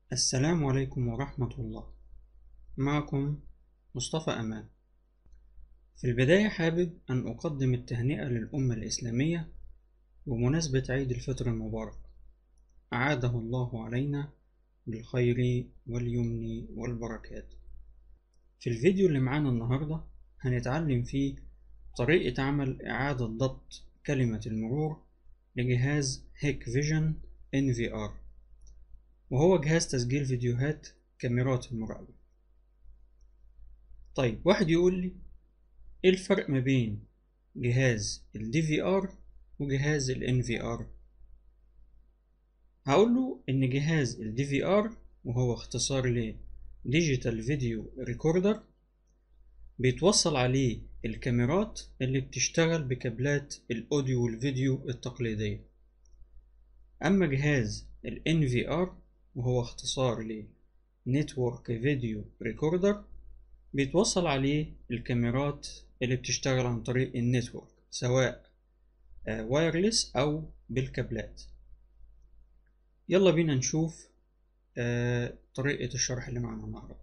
السلام عليكم ورحمة الله معكم مصطفى أمان في البداية حابب أن أقدم التهنئة للأمة الإسلامية بمناسبة عيد الفطر المبارك أعاده الله علينا بالخير واليمن والبركات في الفيديو اللي معانا النهاردة هنتعلم فيه طريقة عمل إعادة ضبط كلمة المرور لجهاز هيك فيجن NVR وهو جهاز تسجيل فيديوهات كاميرات المراقبة طيب واحد يقول لي ايه الفرق ما بين جهاز ال DVR وجهاز ال NVR هقول له ان جهاز ال DVR وهو اختصار ل Digital Video Recorder بيتوصل عليه الكاميرات اللي بتشتغل بكابلات الأوديو والفيديو التقليدية أما جهاز ال NVR وهو اختصار ل Network Video Recorder بيتوصل عليه الكاميرات اللي بتشتغل عن طريق النتورك سواء وايرلس أو بالكابلات يلا بينا نشوف طريقة الشرح اللي معنا النهاردة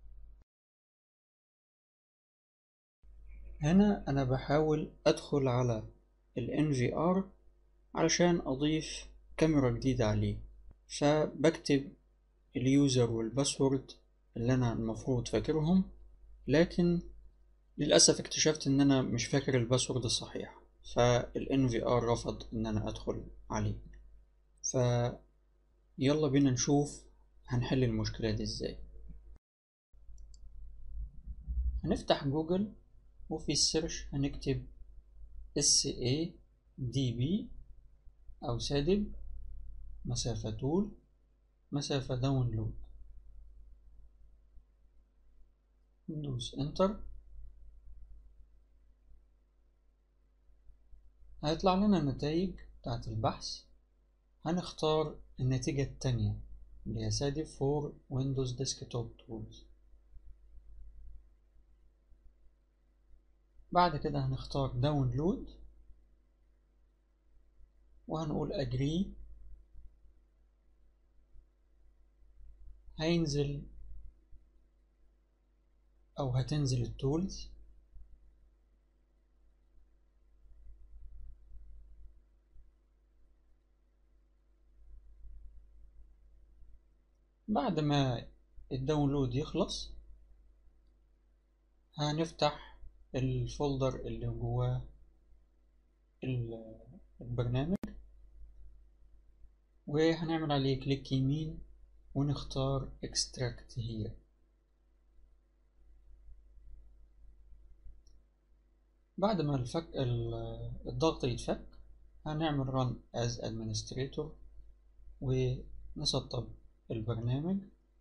هنا أنا بحاول أدخل على ال NVR علشان أضيف كاميرا جديدة عليه فبكتب اليوزر والباسورد اللي أنا المفروض فاكرهم لكن للأسف اكتشفت إن أنا مش فاكر الباسورد الصحيح فال NVR رفض إن أنا أدخل عليه ف يلا بينا نشوف هنحل المشكلة دي إزاي هنفتح جوجل وفي السيرش هنكتب SADB أو سادب مسافة طول مسافة داونلود ندوس انتر هيطلع لنا النتائج بتاعت البحث هنختار النتيجة التانية اللي هي سادب فور ويندوز ديسكتوب تولز بعد كده هنختار داونلود وهنقول اجري هينزل او هتنزل التولز بعد ما الداونلود يخلص هنفتح الفولدر اللي جواه البرنامج وهنعمل عليه كليك يمين ونختار extract here بعد ما الفك الضغط يتفك هنعمل run as administrator ونسطب البرنامج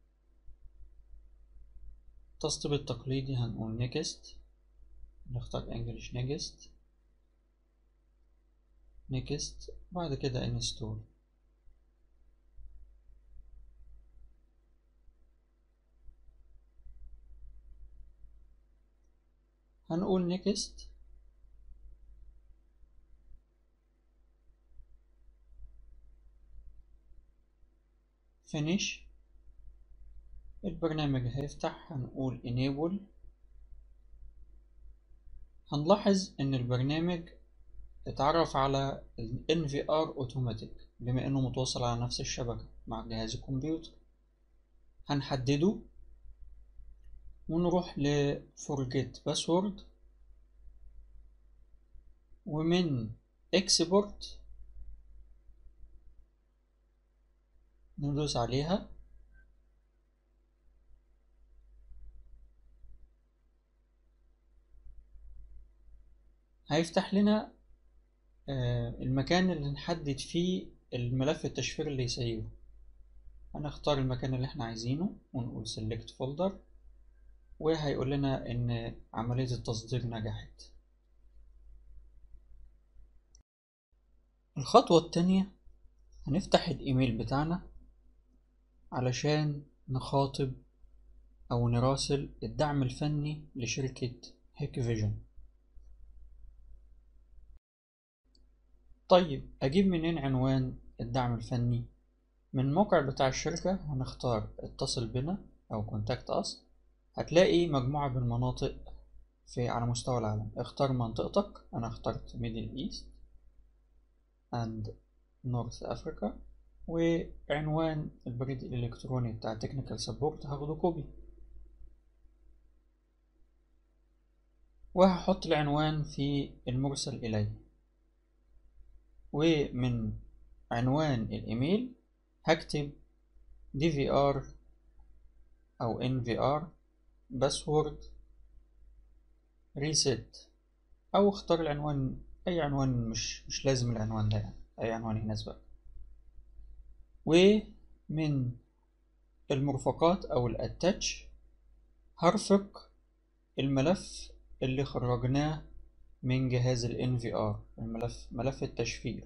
التسطيب التقليدي هنقول next نختار English next next بعد كده install هنقول next finish البرنامج هيفتح هنقول enable هنلاحظ ان البرنامج اتعرف على ال NVR automatic بما انه متوصل على نفس الشبكة مع جهاز الكمبيوتر هنحدده ونروح ل forget password ومن export ندوس عليها هيفتح لنا المكان اللي نحدد فيه الملف التشفير اللي يسيبه هنختار المكان اللي احنا عايزينه ونقول select folder وهيقول لنا ان عملية التصدير نجحت الخطوة التانية هنفتح الايميل بتاعنا علشان نخاطب او نراسل الدعم الفني لشركة هيك فيجن طيب أجيب منين عنوان الدعم الفني من الموقع بتاع الشركة هنختار اتصل بنا أو كونتاكت أس هتلاقي مجموعة بالمناطق في على مستوى العالم اختار منطقتك أنا اخترت ميدل إيست أند نورث أفريكا وعنوان البريد الإلكتروني بتاع تكنيكال سبورت هاخده كوبي وهحط العنوان في المرسل إلي ومن عنوان الإيميل هكتب DVR أو NVR باسورد ريسيت أو اختار العنوان أي عنوان مش مش لازم العنوان ده يعني أي عنوان يناسبك ومن المرفقات أو الأتاتش هرفق الملف اللي خرجناه من جهاز ال NVR الملف ملف التشفير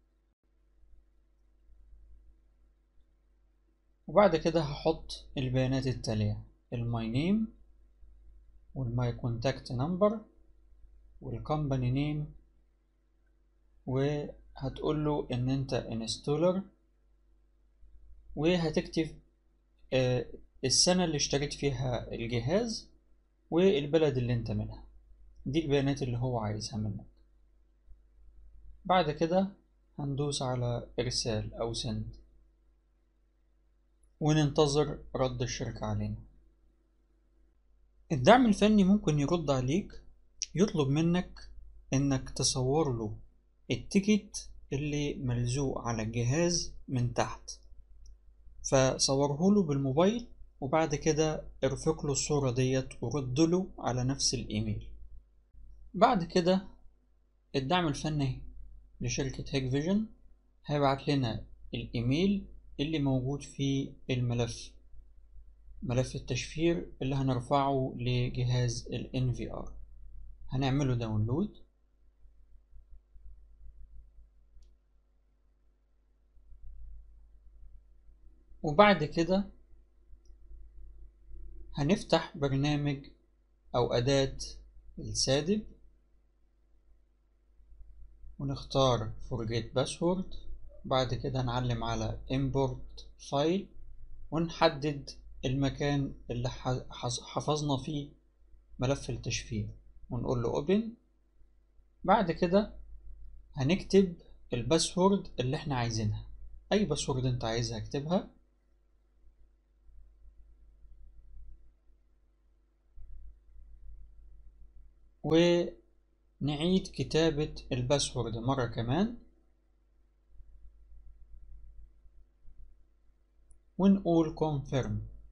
وبعد كده هحط البيانات التالية الماي نيم والماي كونتاكت نمبر والكومباني نيم وهتقول له ان انت انستولر وهتكتب السنة اللي اشتريت فيها الجهاز والبلد اللي انت منها دي البيانات اللي هو عايزها منك بعد كده هندوس على ارسال او سند وننتظر رد الشركة علينا الدعم الفني ممكن يرد عليك يطلب منك انك تصور له التيكت اللي ملزوق على الجهاز من تحت فصوره له بالموبايل وبعد كده ارفق له الصورة ديت ورد له على نفس الايميل بعد كده الدعم الفني لشركة هيك فيجن هيبعت لنا الايميل اللي موجود في الملف ملف التشفير اللي هنرفعه لجهاز ال NVR هنعمله داونلود وبعد كده هنفتح برنامج أو أداة السادب ونختار forget password بعد كده نعلم على import file ونحدد المكان اللي حفظنا فيه ملف التشفير ونقول له open بعد كده هنكتب الباسورد اللي احنا عايزينها اي باسورد انت عايزها اكتبها ونعيد كتابة الباسورد مرة كمان ونقول confirm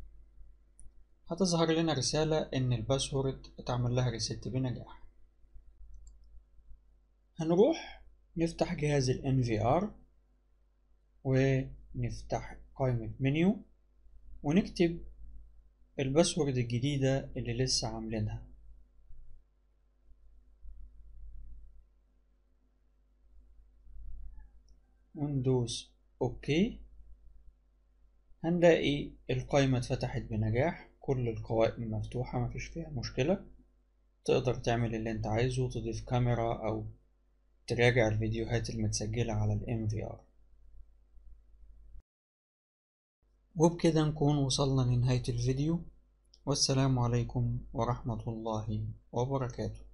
هتظهر لنا رسالة إن الباسورد اتعمل لها ريست بنجاح هنروح نفتح جهاز ال NVR ونفتح قائمة منيو ونكتب الباسورد الجديدة اللي لسه عاملينها وندوس اوكي هنلاقي القائمة اتفتحت بنجاح كل القوائم مفتوحة مفيش فيها مشكلة تقدر تعمل اللي انت عايزه تضيف كاميرا او تراجع الفيديوهات المتسجلة على ال MVR وبكده نكون وصلنا لنهاية الفيديو والسلام عليكم ورحمة الله وبركاته